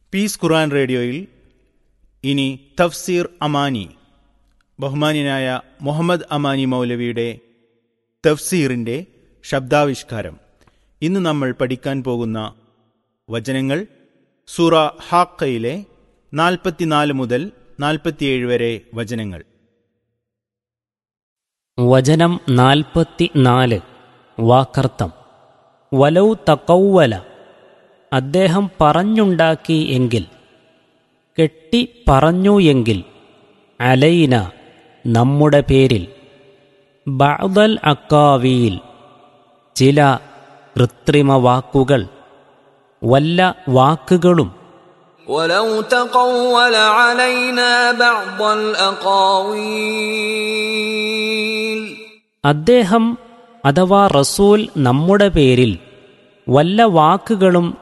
piece ഖുറാൻ റേഡിയോയിൽ ഇനി തഫ്സീർ അമാനി ബഹുമാന്യനായ മുഹമ്മദ് അമാനി മൗലവിയുടെ തഫ്സീറിൻ്റെ ശബ്ദാവിഷ്കാരം ഇന്ന് നമ്മൾ പഠിക്കാൻ പോകുന്ന വചനങ്ങൾ സൂറ ഹാക്കയിലെ നാൽപ്പത്തിനാല് മുതൽ നാൽപ്പത്തിയേഴ് വരെ വചനങ്ങൾ വചനം നാൽപ്പത്തി നാല് വാക്കർത്ഥം വലൗ തക്കൗവല അദ്ദേഹം പറഞ്ഞുണ്ടാക്കി എങ്കിൽ കെട്ടി പറഞ്ഞു എങ്കിൽ അലൈന നമ്മുടെ പേരിൽ ബഅദൽ അക്കാവിയിൽ ചില കൃത്രിമ വാക്കുകൾ വല്ല വാക്കുകളും ولو تقول علينا بعض الأقاويل അദ്ദേഹം അഥവാ റസൂൽ നമ്മുടെ പേരിൽ വല്ല വാക്കുകളും